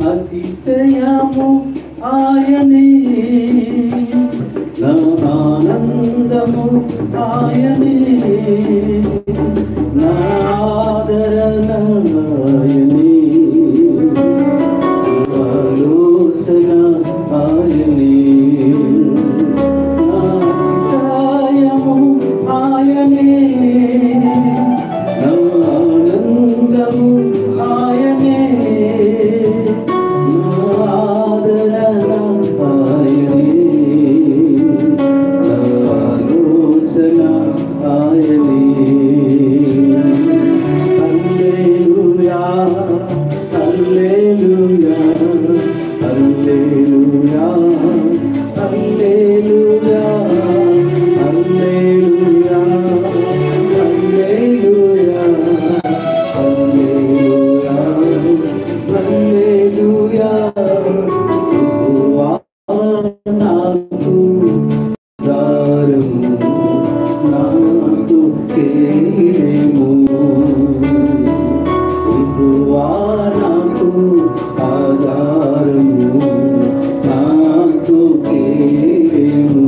అతిశయము ఆయనే నా ఆనందము ఆయనే నా ఆదరణ ఆయనే ఆలోచన ఆయనే నా అతిశయము ఆయనే నా ఆనందము ఆయనే నా ఆదరణ ఆయనే నా ఆలోచన ఆయనే హల్లెలూయా హల్లెలూయా హల్లెలూయా హల్లెలూయా హల్లెలూయా హల్లెలూయా హల్లెలూయా హల్లెలూయా యెహోవా నాకు దారము నాకు కేయము యెహోవా నాకు ఆధారము నాకు కేయము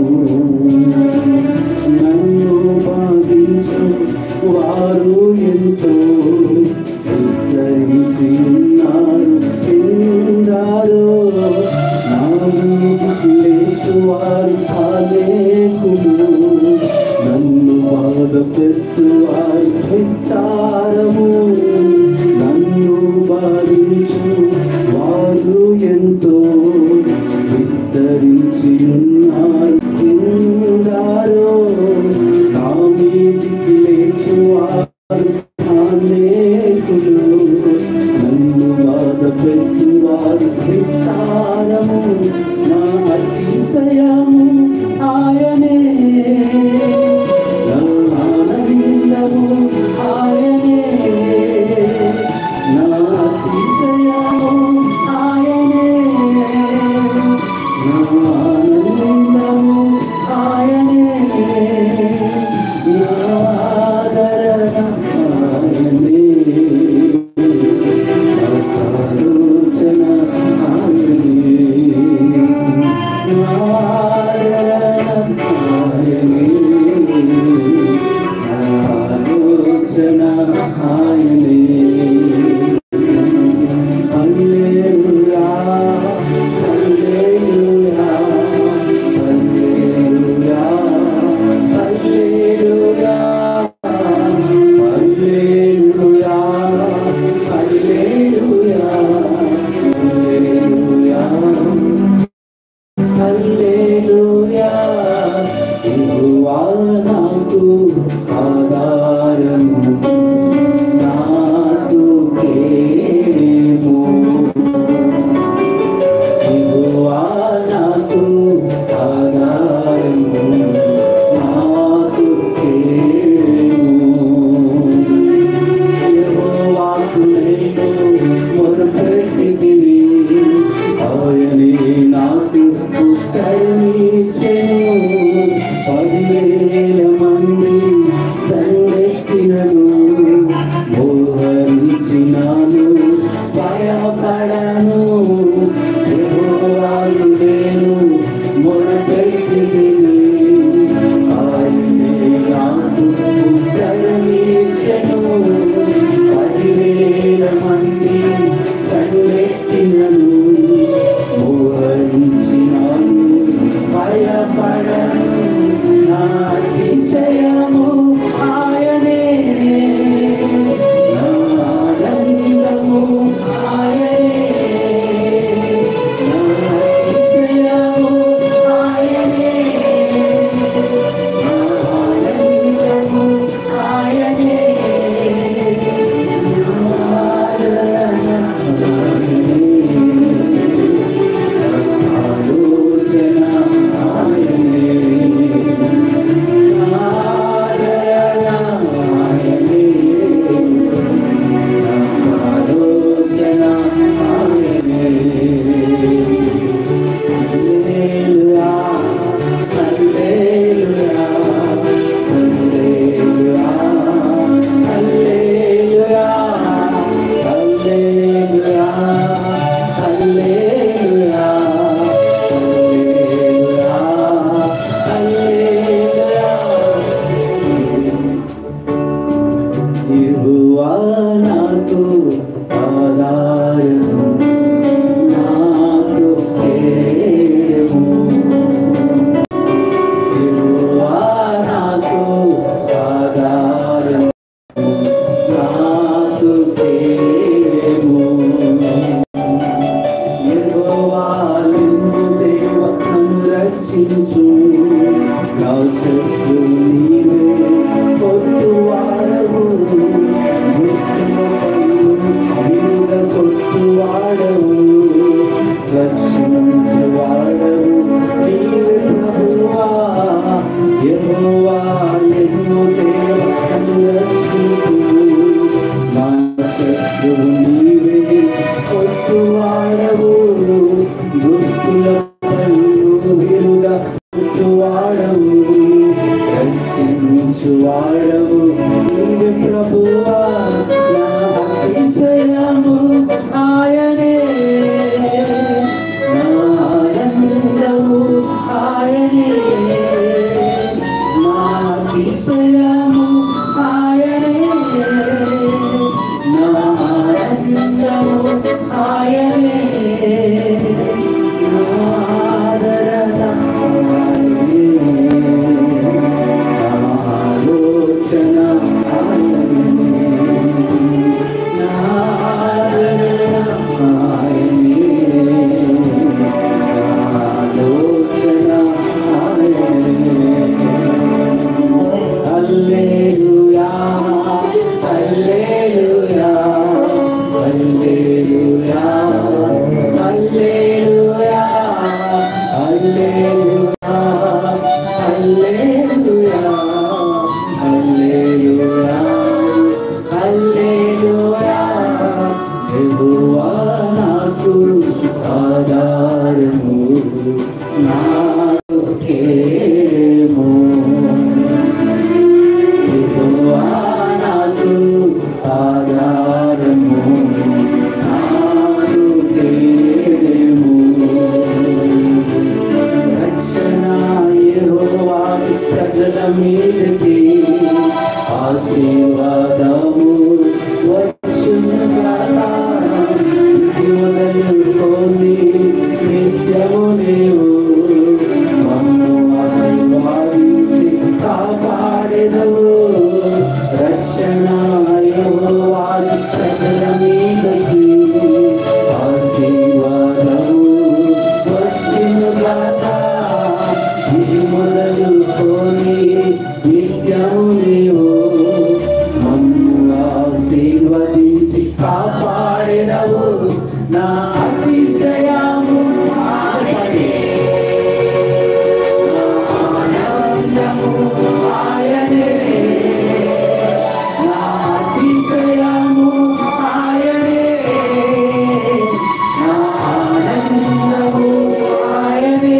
నన్ను బాధించు వారు ఎంతో ఉద్ధరించి ఉన్నారు ఎందరో నా మీదికి లేచువారు అనేకులు నన్ను బాధ పెట్టువారు విస్తారము నన్ను బాధించు వారు ఎంతో విస్తరించి ఉన్నారు ఎందరో నా మీదికి లేచువారు అనేకులు నన్ను బాధ పెట్టువారు విస్తారము నా అతిశయము ఆయనే నా ఆనందము ఆయనే నా అతిశయము ఆయనే నా ఆనందము ఆయనే నా ఆదరణ ఆయనే నా ఆలోచన ఆయనే నా ఆదరణ ఆయనే నా ఆలోచన ఆయనే హల్లెలూయా హల్లెలూయా హల్లెలూయా హల్లెలూయా హల్లెలూయా హల్లెలూయా హల్లెలూయా హల్లెలూయా యెహోవా నాకు ఆధారము నాకు కేడెము యెహోవా నాకు ఆధారము నాకు కేడెము యెహోవాకు నేను మొరపెట్టితిని ఆయనే నాకు ఉత్తరమిచ్చెను పదివేల మంది దండెత్తినను మోహరించినాను భయపడను యెహోవాకు నేను మొరపెట్టితిని ఆయనే నాకు ఉత్తరమిచ్చెను పదివేల మంది కనులెత్తినను మోహరించినాను భయపడను నా అతిశయము ఆయనే నా ఆనందము నీవే కొట్టువాడవు దుస్తుల పన్ను విరుగా కొట్టువాడవు రక్షించువాడవు నీవే ప్రభువా నా అతిశయము ఆయనే నా ఆనందము ఆయనే నా అతిశయము ఆయనే నా ఆనందము ఆయనే నా ఆదరణ ఆయనే నా ఆలోచన ఆయనే నా ఆదరణ ఆయనే నా ఆలోచన ఆయనే హల్లెలూయా హల్లెలూయా హల్లెలూయా హల్లెలూయా హల్లెలూయా హల్లెలూయా హల్లెలూయా హల్లెలూయా యెహోవా నాకు ఆధారము నాకు కేము యెహోవా నాకు ఆధారము నాకు కేము రక్షణ యెహోవా ప్రజల మీదకి ఆశీర్వాదము వచ్చును కాదా మొదలుకొని నిత్యము నీవు మమ్ము ఆశీర్వాదించి కాపాడెదవు రక్షణ యెహోవాది ప్రజల మీదకి ఆశీర్వాదము వచ్చును కాదా ఇది మొదలుకొని నిత్యము నీవు మమ్ము ఆశీర్వదించి కాపాడెదవు నా అతిశయము ఆయనే నా ఆనందము ఆయనే నా అతిశయము ఆయనే నా ఆనందము ఆయనే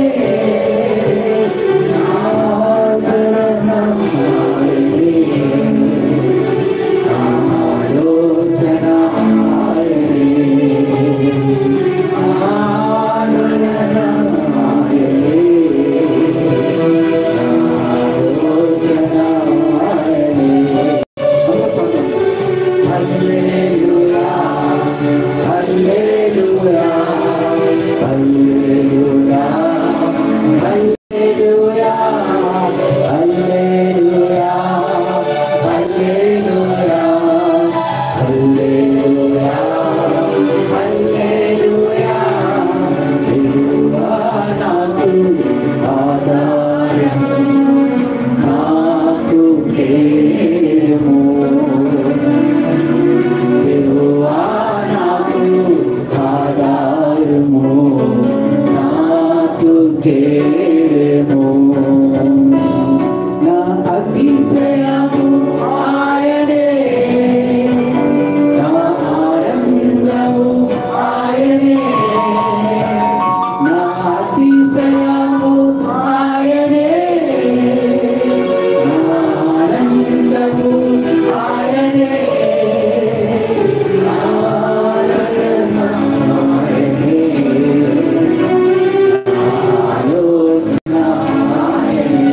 నా ఆదరణ ఆయనే నా ఆలోచన ఆయనే నా ఆదరణ ఆయనే నా ఆలోచన ఆయనే హల్లెలూయా హల్లెలూయా హల్లెలూయా హల్లెలూయా హల్లెలూయా హల్లెలూయా హల్లెలూయా హల్లెలూయా యెహోవా నాకు ఆధారం నాకు కేము యెహోవా నాకు ఆధారము నాకు కేము నా అతిశయము ఆయనే నా ఆనందము ఆయనే నా అతిశయము ఆయనే నా ఆనందము ఆయనే నా ఆనందము ఆయనే నా ఆలోచన ఆయనే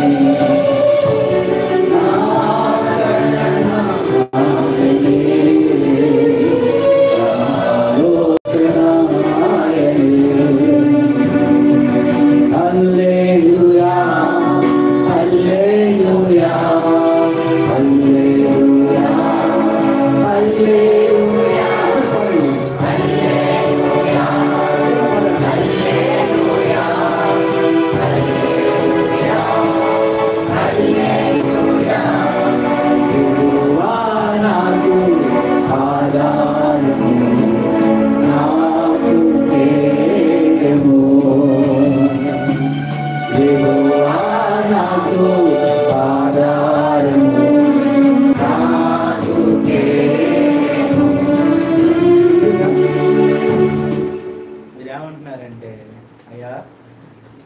నా ఆదరణ ఆయనే నా ఆలోచన ఆయనే హల్లెలూయా హల్లెలూయా హల్లెలూయా హల్లెలూయా హల్లెలూయా హల్లెలూయా హల్లెలూయా హల్లెలూయా యెహోవా నాకు ఆధారము నాకు కేయము యెహోవా నాకు ఆధారము నాకు కేయము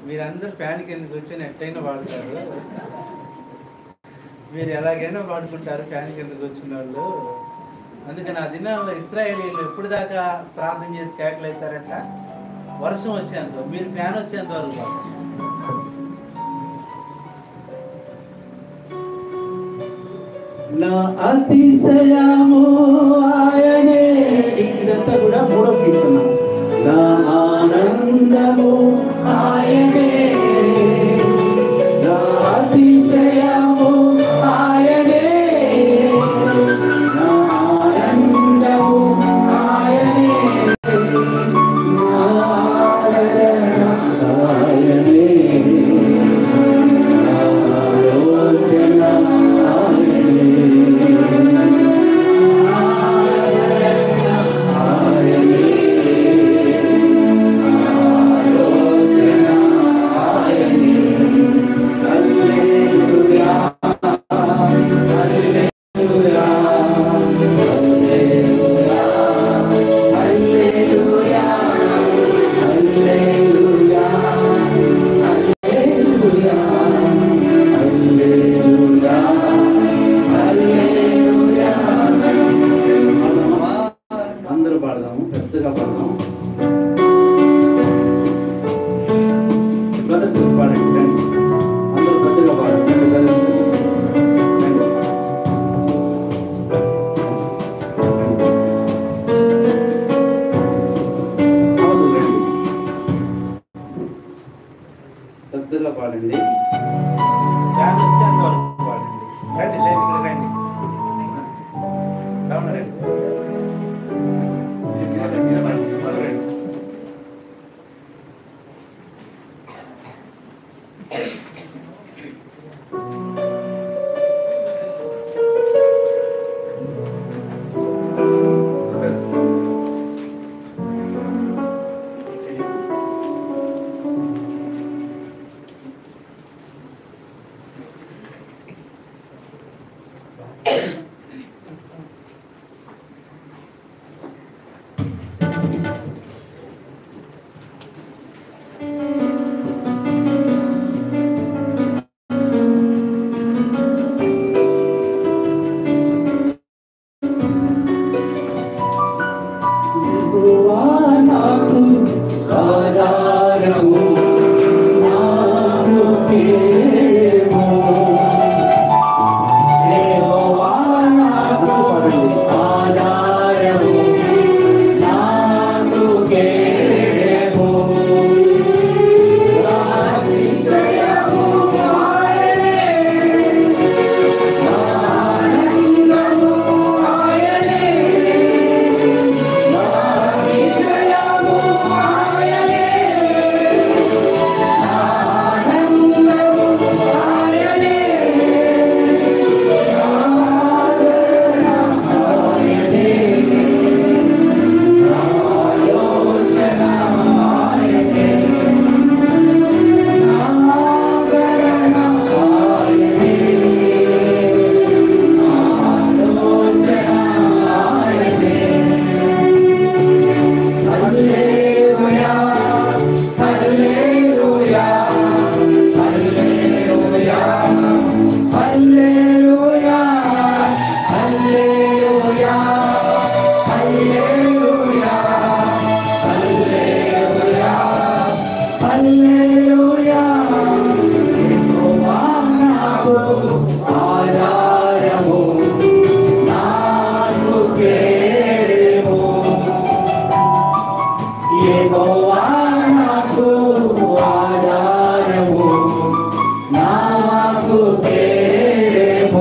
మీరందరూ ఫ్యాన్ కింద కూర్చొని ఎట్టయినా వాడతారు మీరు ఎలాగైనా వాడుకుంటారు ఫ్యాన్ కింద కూర్చున్న వాళ్ళు అందుకని ఆ దినాల్లో ఇస్రాయేలీలు ఎప్పుడు దాకా ప్రార్థన చేసి కేకలేశారంట వర్షం వచ్చేంత మీరు ఫ్యాన్ వచ్చేంత వరకు పాపం. నా అతిశయము ఆయనే ఇదంతా కూడా మూడో కీర్తన నా ఆనందము ఆయనే నా అతిశయము ఆయనే నా ఆనందము ఆయనే నా ఆదరణ ఆయనే నా ఆలోచన ఆయనే అందరూ పాడదాము పెద్దగా పాడదాము బ్రదర్ పాడండి రండి. అందరూ పెద్దగా పాడండి రండి, brothers. రండి. అవును, రండి. పెద్దగా పాడండి ఫ్యాన్ వచ్చేంత వరకు వాడండి రండి లేదు ఇక్కడ రండి అవును, రండి నిలబడండి, నిలబడండి, మొదలు రండి. యెహోవా నాకు ఆధారము, నాకు కేడము. యెహోవా నాకు ఆధారము, నాకు కేడము. నా అతిశయము ఆయనే, నా ఆనందము ఆయనే. ఆధారము నాకు కేడము యెహోవా నాకు ఆధారము నాకు కేడము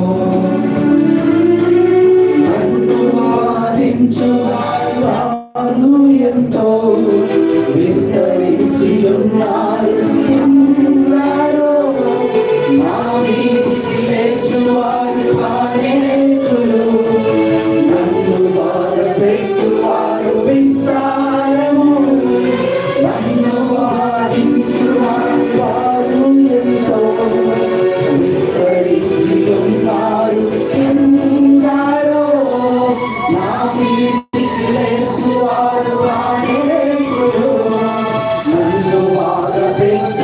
నన్ను వారించు వారు ఎంతో విస్తరించి ఉన్నారు ఎందరో నా మీదికి లేచువారు అనేకులు నన్ను బాధపెట్టువారు విస్తారము నన్ను వారించువారు వారు ఎంతో విస్తరించి ఉన్నారు ఎందరో నా మీదికి లేచువారు అనేకులు నన్ను బాధపెట్టు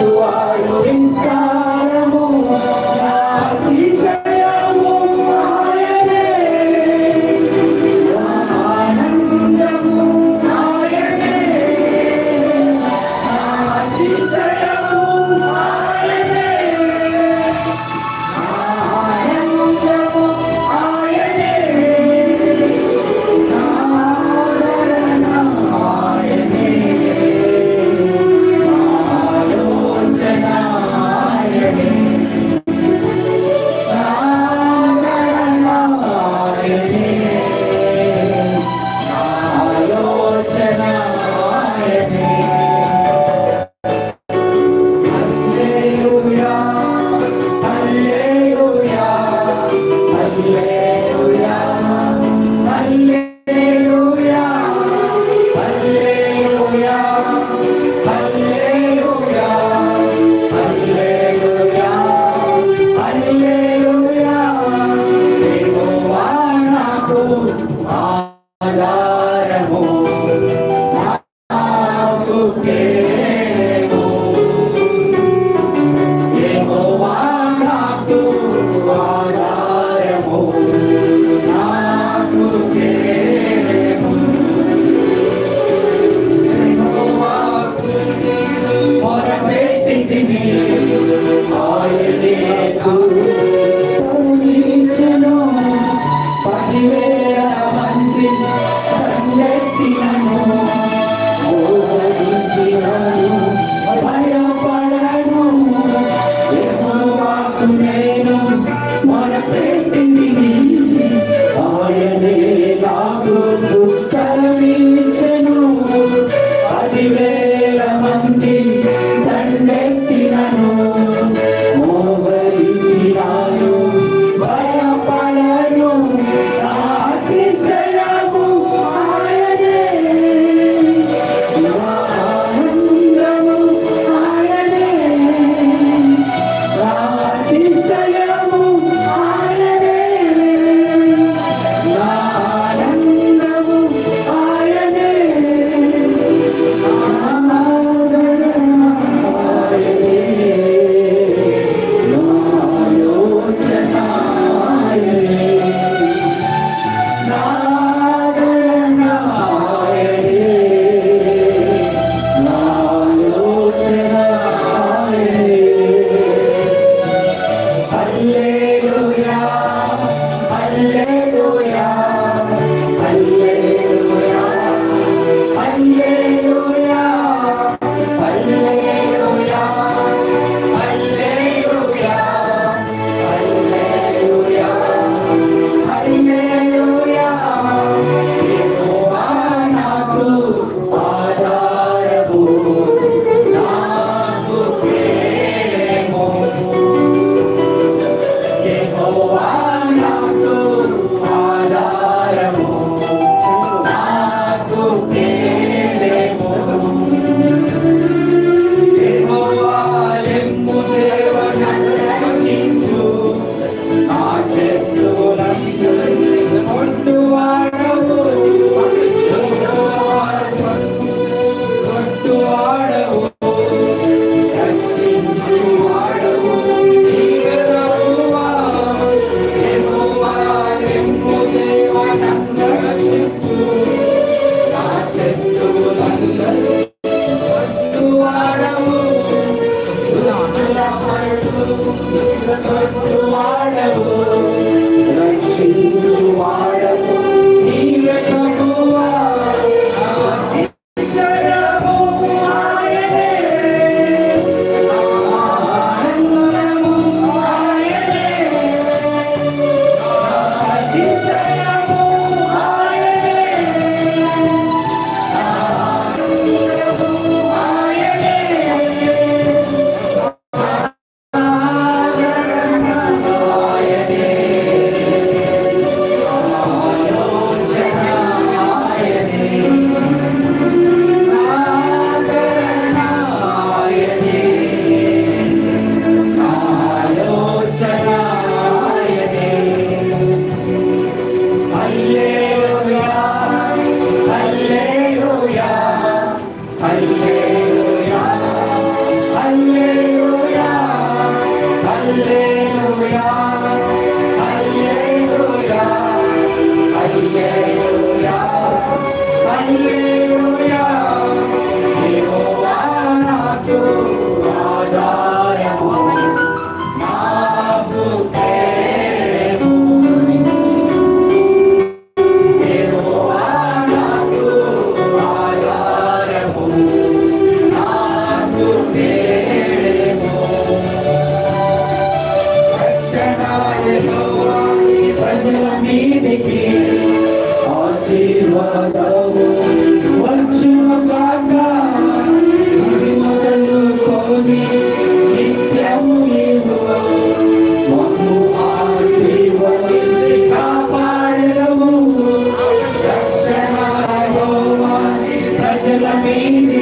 మీది